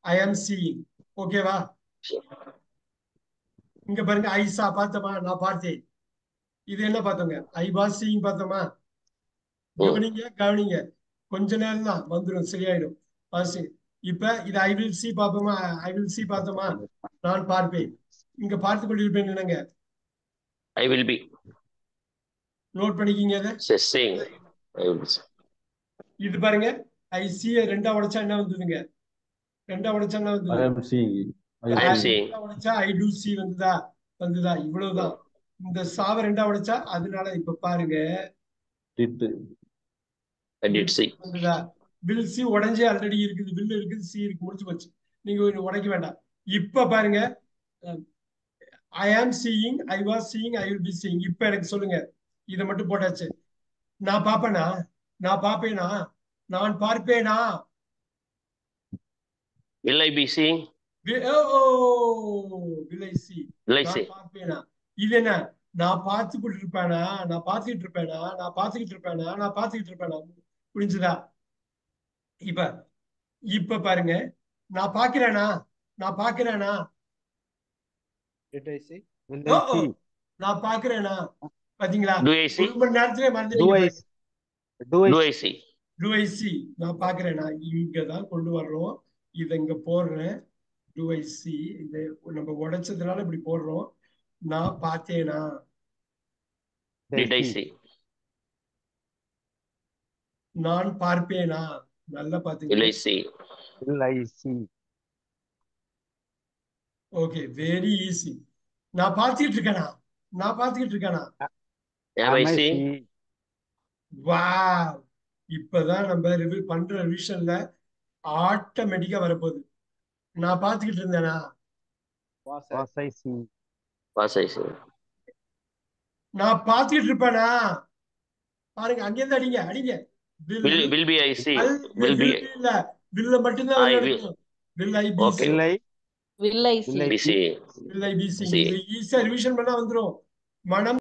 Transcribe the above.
I am seeing ஓகேவா இங்க பாருங்க ஐசா பார்த்தோமா நான் பார்த்தேன் இது என்ன பார்த்தோங்க ஐ வாஸ் சீயிங் பார்த்தோமா கவனிங்க கவனிங்க கொஞ்ச நேரம் தான் வந்துடும் சரியாயிடும் வாசி இப்ப இது ஐ வில் சி பார்ப்போமா ஐ வில் சி பார்த்தோமா நான் பார்ப்பேன் இங்க பார்த்து கொண்டிருப்பேன் என்னங்க I will be நோட் பண்ணிக்கிங்க அதை seeing. I will be. இது பாருங்க ஐ சி ரெண்டா உடைச்சா என்ன வந்ததுங்க ரெண்டா உடைச்சா என்ன I வந்தது am seeing. I I am am seeing. seeing. ரெண்டா உடைச்சா ஐ டூ சி வந்ததா வந்ததா இவ்வளவுதான் இந்த சாவ ரெண்டா உடைச்சா அதனால இப்ப பாருங்க Did. I did see. வந்ததா வில் சி உடைஞ்சே ஆல்ரெடி இருக்குது வில் இருக்குது சி இருக்கு முடிச்சு போச்சு நீங்க இன்னும் உடைக்க வேண்டாம் இப்ப பாருங்க I am seeing I was seeing I will be seeing இப்ப எனக்கு சொல்லுங்க இதை மட்டும் போட்டாச்சு நான் பாப்பேனா நான் பாப்பேனா நான் பார்ப்பேனா Will I be seeing? வி- ஓ will I see Will I நான் see? பார்ப்பேனா இது என்ன நான் பார்த்துக்கிட்டு இருப்பேனா நான் பார்த்துக்கிட்டு இருப்பேனா நான் பார்த்துக்கிட்டு இருப்பேனா நான் பார்த்துக்கிட்டு இருப்பேனா புரிஞ்சுதா இப்ப இப்ப பாருங்க நான் பார்க்கிறேனா நான் பார்க்கிறேனா Did I see? Will O, I O, see? நான் பார்க்கிறேனா பாத்தீங்களா Do I see? ஒரு மணி நேரத்திலே Do மறந்துட்டீங்க I? Do I? Do I see? Do I see நான் பார்க்கிறேனா இங்க தான் கொண்டு வர்றோம் இதை இங்க போடுறேன் டு ஐ சி இதை நம்ம உடைச்சதுனால இப்படி போடுறோம் நான் பார்த்தேனா Did I see? நான் பார்ப்பேனா நல்லா Will பாத்துங்க I see? Will I see? Okay very easy நான் பார்த்துக்கிட்டு இருக்கேனா நான் பார்த்துக்கிட்டு இருக்கேனா Am I Am I seeing? seeing? வா இப்பதான் நம்ம ரிவி பண்ற ரிவிஷன்ல ஆட்டோமேட்டிக்கா வரப்போகுது நான் பார்த்துக்கிட்டு இருந்தேனா Was I? Was I seeing? Was I seeing? நான் பார்த்துக்கிட்டு இருப்பேனா பாருங்க அங்கேருந்து அடிங்க அடிங்க Will- Will will be I see? will- Will be will இல்ல வில்ல மட்டும்தான் I வந்து will. எடுக்கணும். Will I be Okay. seeing? Will I? Will I Will see? I be seeing? Will I be seeing? See. இது ஈஸியா revision பண்ணா வந்துரும் மனம்